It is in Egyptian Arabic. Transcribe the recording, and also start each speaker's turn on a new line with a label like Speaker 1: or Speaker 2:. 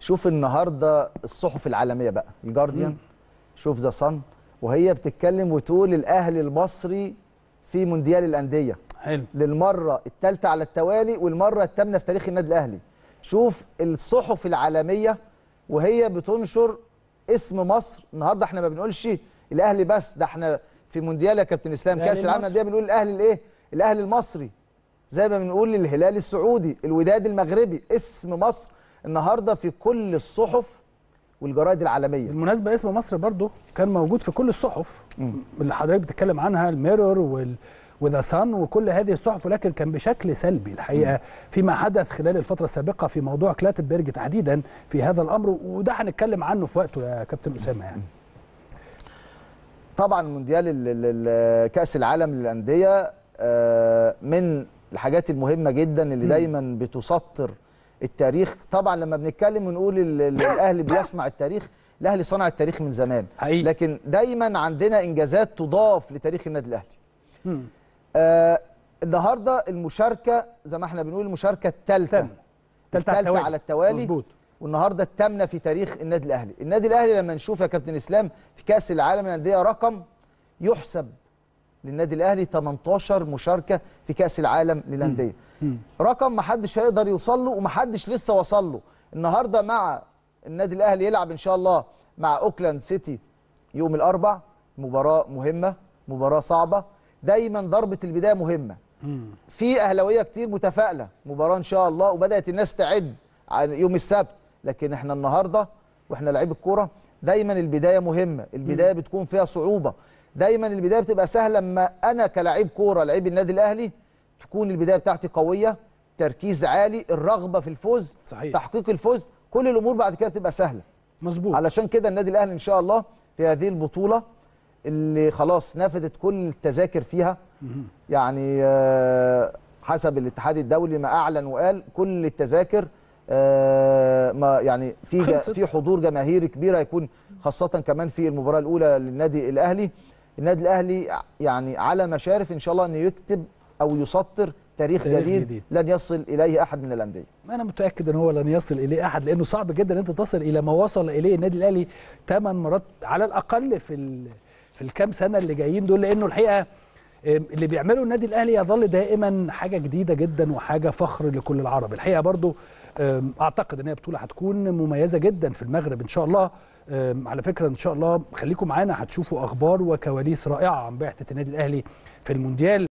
Speaker 1: شوف النهارده الصحف العالميه بقى الجارديان شوف ذا صن وهي بتتكلم وتقول الاهلي المصري في مونديال الانديه
Speaker 2: حلو
Speaker 1: للمره الثالثه على التوالي والمره الثامنه في تاريخ النادي الاهلي شوف الصحف العالميه وهي بتنشر اسم مصر النهارده احنا ما بنقولش الاهلي بس ده احنا في مونديال يا كابتن اسلام
Speaker 2: الأهلي
Speaker 1: كاس العالم
Speaker 2: المصري.
Speaker 1: للانديه بنقول الاهلي الايه الاهلي المصري زي ما بنقول الهلال السعودي الوداد المغربي اسم مصر النهارده في كل الصحف والجرائد العالميه
Speaker 2: بالمناسبه اسم مصر برضو كان موجود في كل الصحف اللي حضرتك بتتكلم عنها الميرور وال وذا سان وكل هذه الصحف ولكن كان بشكل سلبي الحقيقه فيما حدث خلال الفتره السابقه في موضوع كلاتنبرج تحديدا في هذا الامر وده هنتكلم عنه في وقته يا كابتن اسامه يعني
Speaker 1: طبعا مونديال ال- ال- ال- كاس العالم للانديه آه، من الحاجات المهمه جدا اللي دايما بتسطر التاريخ طبعا لما بنتكلم ونقول ال- ال- الاهلي بيصنع التاريخ الاهلي صنع التاريخ من زمان
Speaker 2: حقيقي.
Speaker 1: لكن دايما عندنا انجازات تضاف لتاريخ النادي الاهلي
Speaker 2: مم.
Speaker 1: آه النهارده المشاركه زي ما احنا بنقول المشاركه الثالثه
Speaker 2: تالتة. تالتة على
Speaker 1: الثالثه
Speaker 2: التوالي.
Speaker 1: على التوالي
Speaker 2: مظبوط.
Speaker 1: والنهارده الثامنه في تاريخ النادي الاهلي النادي الاهلي لما نشوف يا كابتن اسلام في كاس العالم للانديه رقم يحسب للنادي الاهلي 18 مشاركه في كاس العالم للانديه رقم ما حدش هيقدر يوصل له وما حدش لسه وصل له النهارده مع النادي الاهلي يلعب ان شاء الله مع اوكلاند سيتي يوم الاربع مباراه مهمه مباراه صعبه دايما ضربه البدايه مهمه في اهلاويه كتير متفائله مباراه ان شاء الله وبدات الناس تعد على يوم السبت لكن احنا النهارده واحنا لعيب الكوره دايما البدايه مهمه البدايه بتكون فيها صعوبه دايما البدايه بتبقى سهله لما انا كلاعب كوره لعيب النادي الاهلي تكون البدايه بتاعتي قويه تركيز عالي الرغبه في الفوز
Speaker 2: صحيح.
Speaker 1: تحقيق الفوز كل الامور بعد كده تبقى سهله
Speaker 2: مظبوط
Speaker 1: علشان كده النادي الاهلي ان شاء الله في هذه البطوله اللي خلاص نفذت كل التذاكر فيها يعني آه، حسب الاتحاد الدولي ما اعلن وقال كل التذاكر آه، ما يعني في جا-
Speaker 2: خلصت.
Speaker 1: في حضور جماهيري كبير هيكون خاصه كمان في المباراه الاولى للنادي الاهلي النادي الاهلي يعني على مشارف ان شاء الله انه يكتب او يسطر تاريخ,
Speaker 2: تاريخ
Speaker 1: جديد,
Speaker 2: جديد.
Speaker 1: لن يصل اليه احد من الانديه
Speaker 2: انا متاكد ان هو لن يصل اليه احد لانه صعب جدا ان انت تصل الى ما وصل اليه النادي الاهلي ثمان مرات على الاقل في ال... في الكام سنه اللي جايين دول لانه الحقيقه آم، اللي بيعمله النادي الاهلي يظل دائما حاجه جديده جدا وحاجه فخر لكل العرب الحقيقه برضو آم، اعتقد ان هي بطوله هتكون مميزه جدا في المغرب ان شاء الله آم، على فكره ان شاء الله خليكم معانا هتشوفوا اخبار وكواليس رائعه عن بعثه النادي الاهلي في المونديال